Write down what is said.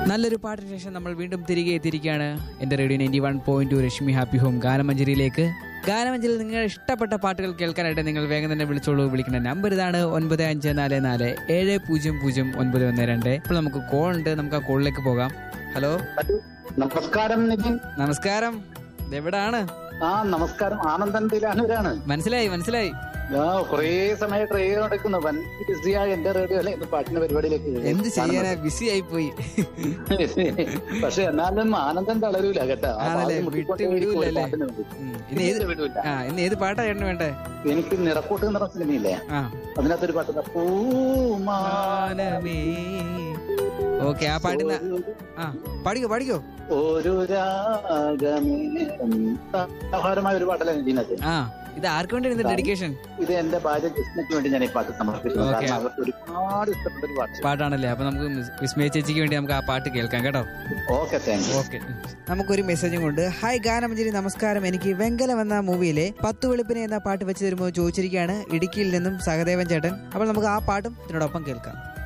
നല്ലൊരു പാട്ടിന് ശേഷം നമ്മൾ വീണ്ടും തിരികെ എത്തിയിരിക്കുകയാണ് എന്റെ radio ninety one point two Rashmi happy home ഗാനമഞ്ജരിയിലേക്ക് ഗാനമഞ്ജരിയിൽ നിങ്ങളുടെ ഇഷ്ടപ്പെട്ട പാട്ടുകൾ കേൾക്കാനായിട്ട് നിങ്ങൾ വേഗം തന്നെ വിളിച്ചോളൂ വിളിക്കുന്ന നമ്പർ ഇതാണ് ഒൻപത് അഞ്ച് നാല് നാല് ഏഴ് പൂജ്യം പൂജ്യം ഒൻപത് ഒന്ന് രണ്ട് ഇപ്പോൾ നമുക്ക് കോൾ ഉണ്ട് നമുക്ക് ആ കോളിലേക്ക് പോകാം ഹലോ നമസ്കാരം നിതിൻ നമസ്കാരം ഇതെവിടാണ് ആ നമസ്കാരം ആനന്ദൻ തിലാനൂരാണ് മനസ്സിലായി മനസ്സിലായി ആ കുറേ സമയം ട്രൈ നടക്കുന്നു വൻ ബിസിയായ എന്റെ റേഡിയോയിലെ ഇന്ന് പാട്ടിന്റെ പരിപാടിയിലേക്ക് എന്ത് ചെയ്യാനാ ബിസി ആയി പോയി പക്ഷെ എന്നാലും ആനന്ദൻ തളരൂല കേട്ടോ ആ ആണല്ലേ പാട്ട് മുട്ടിക്കൊണ്ട് വിട്ട് വിടൂല ഒരു അല്ലേ പാട്ടിന് വേണ്ടി. ഉം. ഇന്ന് ഏത് തീരെ വിടൂല. ആ ഇന്ന് ഏത് പാട്ടാ ചേട്ടന് വേണ്ടേ എനിക്ക് നിറക്കൂട്ട് എന്ന് പറഞ്ഞ സിനിമയില്ലേ ആ അതിനകത്തൊരു പാട്ട് പൂമാ ഓക്കെ ആ പാടുന്ന ആ പാടിക്കോ പാടിക്കോ ഒരു രാഗമേ മനോഹരമായ ഒരു പാട്ടല്ലേ ഇതിനകത്ത് ആ ഇത് ആർക്ക് വേണ്ടി ഇത് ഡെഡിക്കേഷൻ ഇത് എന്റെ ഭാര്യ ജസ്നയ്ക്ക് വേണ്ടി ഞാൻ ഈ പാട്ട് സമർപ്പിക്കുന്നു Okay. കാരണം അവർക്ക് ഒരുപാട് ഇഷ്ടപ്പെട്ട ഒരു പാട്ട് പാട്ടാണല്ലേ അപ്പൊ നമുക്ക് മിസ്- വിസ്മയ ചേച്ചിക്ക് വേണ്ടി നമുക്ക് ആ പാട്ട് കേൾക്കാം കേട്ടോ ഓക്കെ താങ്ക് യു ഓക്കെ നമുക്കൊരു മെസ്സേജും കൊണ്ട് ഹായ് ഗാനമഞ്ജരി നമസ്കാരം എനിക്ക് വെങ്കലം എന്ന മൂവിയിലെ പത്ത് വെളുപ്പിനെ എന്ന പാട്ട് വെച്ച് തരുമ്പോൾ ചോദിച്ചിരിക്കുകയാണ് ഇടുക്കിയിൽ നിന്നും സഹദേവൻ ചേട്ടൻ അപ്പോൾ നമുക്ക് ആ പാട്ടും ഇതിനോടൊപ്പം കേൾക്കാം